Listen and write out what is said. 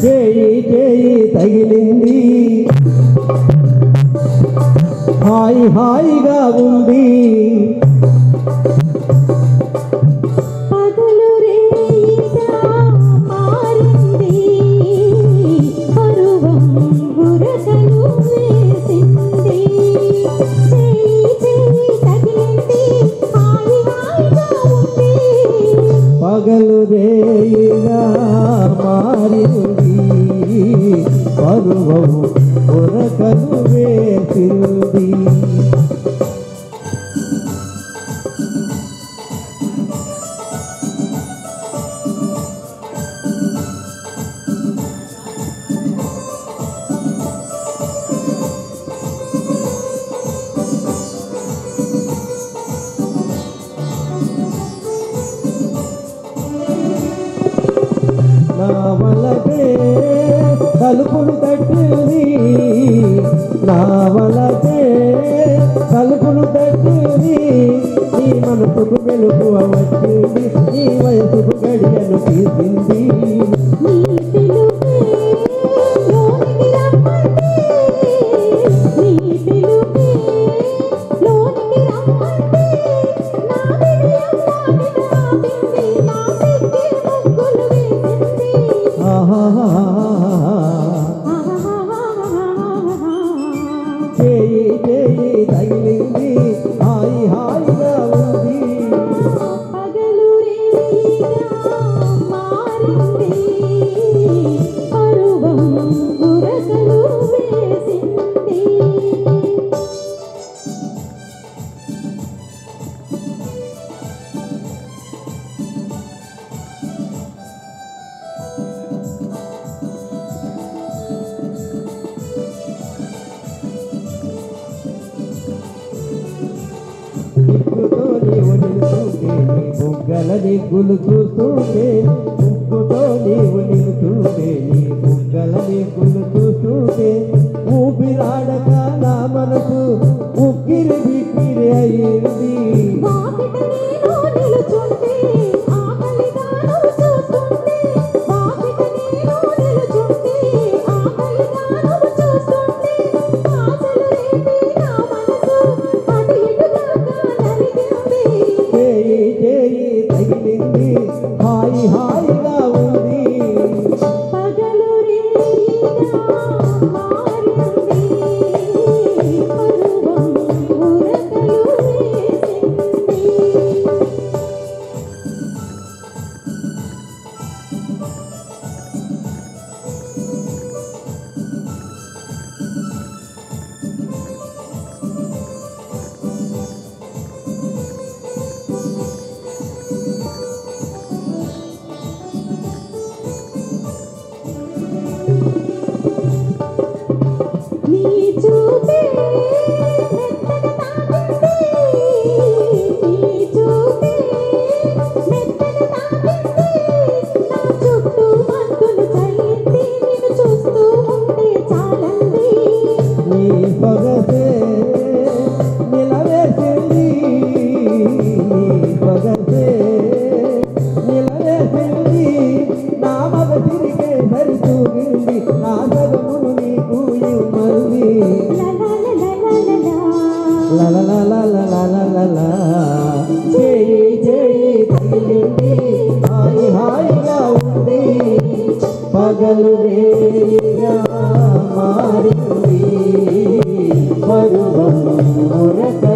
చేయి చేయి తగిలింది హాయి హాయిగా ఉంది పగలు రేయిగా మారింది పరువం గురకలు వేసింది చేయి చేయి తగిలింది హాయి హాయిగా ఉంది పగలు రేయిగా మారింది పరువము కొరకలు వేసింది నా వలకే తలుపులు తట్టింది నా వలకే తలుపులు తట్టింది నీ మనసుకు వెలుగు వచ్చింది నీ వయసుకు గడియను తీసింది నీ పిలుపే లోనికి రమ్మంటే నీ పిలుపే లోనికి రమ్మంటే నా వినయం వాటిని ఆపింది నా సిగ్గే ముగ్గులు వేసింది ఆహాహాహాహా. చేయి చేయి తగిలింది హాయి హాయిగా ఉంది పగలు రేయిగా మారింది పరువం గురకలు వేసింది ముగ్గుతో నీవు నిలుతుంటే నీ బుగ్గల దిగ్గులు చూస్తుంటే ముగ్గుతో నీవు నిలుతుంటే నీ బుగ్గల దిగ్గులు చూస్తుంటే ఊపిరాడక నా మనసు ఉక్కిరి బిక్కిరి అయ్యింది వాకిట నేను నిలుచుంటే ఆకలిగాను చూస్తుంటే వాకిట నేను నిలుచుంటే ఆకలిగాను చూస్తుంటే ఆశలు రేపి నా మనసు అటు ఇటుగా నలిగింది చేయి చేయి తగిలింది హాయి హాయిగా ఉంది పగలు రేయిగా మారింది పరువం ఉరకలు వేసింది నీ చూపే మెత్తగా తాకింది నీ చూపే మెత్తగా తాకింది నా చుట్టూ మత్తులు చల్లింది నిన్ను చూస్తూ ఉంటే చాలంది నీ పగసే నిలవేసింది నీ పగసే నిలవేసింది నా మగ తిరిగే సరిచూగింది నా సగమును నీకు ఇవ్వంది లలలలలలలలలా. చేయి చేయి తగిలింది హాయి హాయిగా ఉంది పగలు రేయిగా మారింది పరువం ఉరక